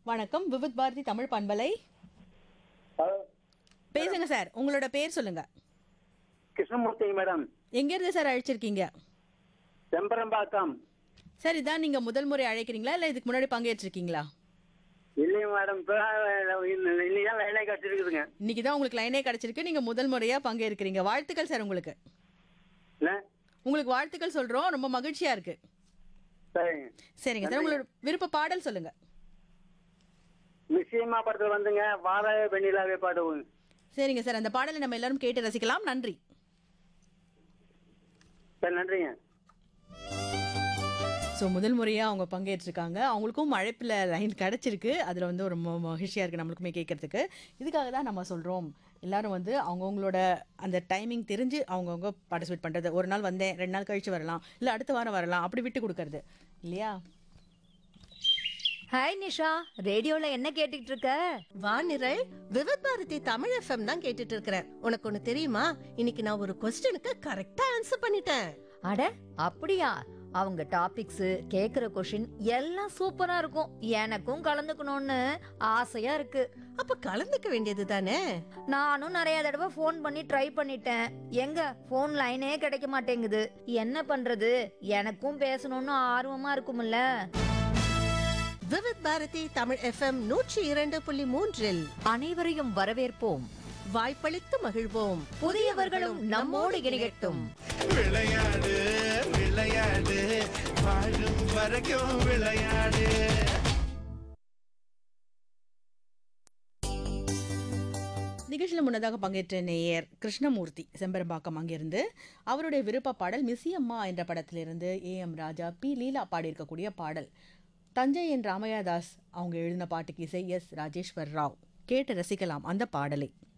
வணக்கம் விவித் பாரதி தமிழ் பண்பலை ஹலோ பேசுங்க சார் உங்களோட பேர் சொல்லுங்க கிருஷ்ணமூர்த்தி மேடம் எங்க இருந்து சார் அழைச்சிருக்கீங்க செம்பரம்பாக்கம் சார் இதான் நீங்க முதல் முறை அழைக்கிறீங்களா இல்ல இதுக்கு முன்னாடி பங்கேற்றிருக்கீங்களா இல்லைங்க மேடம் இப்போ இன்னைக்கு தான் வேலை கிடச்சிருக்குதுங்க இன்னைக்கு தான் உங்களுக்கு லைனே கிடைச்சிருக்கு நீங்க முதல் முறையா பங்கேற்கிறீங்க வாழ்த்துக்கள் சார் உங்களுக்கு என்ன உங்களுக்கு வாழ்த்துக்கள் சொல்றோம் ரொம்ப மகிழ்ச்சியா இருக்கு சரிங்க சரிங்க சார் உங்களோட விருப்ப பாடல் சொல்லுங்க நிச்சயமா படத்தில் வந்துங்க வாராய வெண்ணிலாவே பாடுவோங்க சரிங்க சார் அந்த பாடலை நம்ம எல்லாரும் கேட்டு ரசிக்கலாம் நன்றி சரி நன்றிங்க ஸோ முதல் முறையாக அவங்க பங்கேற்றிருக்காங்க அவங்களுக்கும் அழைப்பில் லைன் கிடச்சிருக்கு அதில் வந்து ஒரு ம- மகிழ்ச்சியாக இருக்குது நம்மளுக்குமே கேட்கறதுக்கு இதுக்காக தான் நம்ம சொல்கிறோம் எல்லாரும் வந்து அவங்கவுங்களோட அந்த டைமிங் தெரிஞ்சு அவங்கவுங்க பார்ட்டிசிபேட் பண்ணுறது ஒரு நாள் வந்தேன் ரெண்டு நாள் கழிச்சு வரலாம் இல்லை அடுத்த வாரம் வரலாம் அப்படி விட்டு கொடுக்கறது இல்லையா ஹாய் நிஷா ரேடியோல என்ன கேட்டுட்டு இருக்க வானிரல் விவத் பாரதி தமிழ் எஃப்எம் தான் கேட்டுட்டு இருக்கிறேன் உனக்கு ஒண்ணு தெரியுமா இன்னைக்கு நான் ஒரு கொஸ்டினுக்கு கரெக்டா ஆன்சர் பண்ணிட்டேன் அட அப்படியா அவங்க டாபிக்ஸ் கேக்குற கொஷின் எல்லாம் சூப்பரா இருக்கும் எனக்கும் கலந்துக்கணும்னு ஆசையா இருக்கு அப்ப கலந்துக்க வேண்டியது தானே நானும் நிறைய தடவை ஃபோன் பண்ணி ட்ரை பண்ணிட்டேன் எங்க ஃபோன் லைனே கிடைக்க மாட்டேங்குது என்ன பண்றது எனக்கும் பேசணும்னு ஆர்வமா இருக்கும்ல விவத் பாரதி தமிழ் எஃப்எம் நூற்றி இரண்டு புள்ளி மூன்றில் அனைவரையும் வரவேற்போம் வாய்ப்பளித்து மகிழ்வோம் புதியவர்களும் நம்மோடு இணையட்டும் விளையாடு விளையாடு வாழும் வரைக்கும் விளையாடு நிகழ்ச்சியில் முன்னதாக பங்கேற்ற நேயர் கிருஷ்ணமூர்த்தி செம்பரம்பாக்கம் அங்கிருந்து அவருடைய விருப்ப பாடல் மிஸ்ஸியம்மா என்ற படத்திலிருந்து ஏ எம் ராஜா பி லீலா பாடியிருக்கக்கூடிய பாடல் தஞ்சை என் ராமையாதாஸ் அவங்க எழுதின பாட்டுக்கு இசை எஸ் ராஜேஸ்வர் ராவ் கேட்டு ரசிக்கலாம் அந்த பாடலை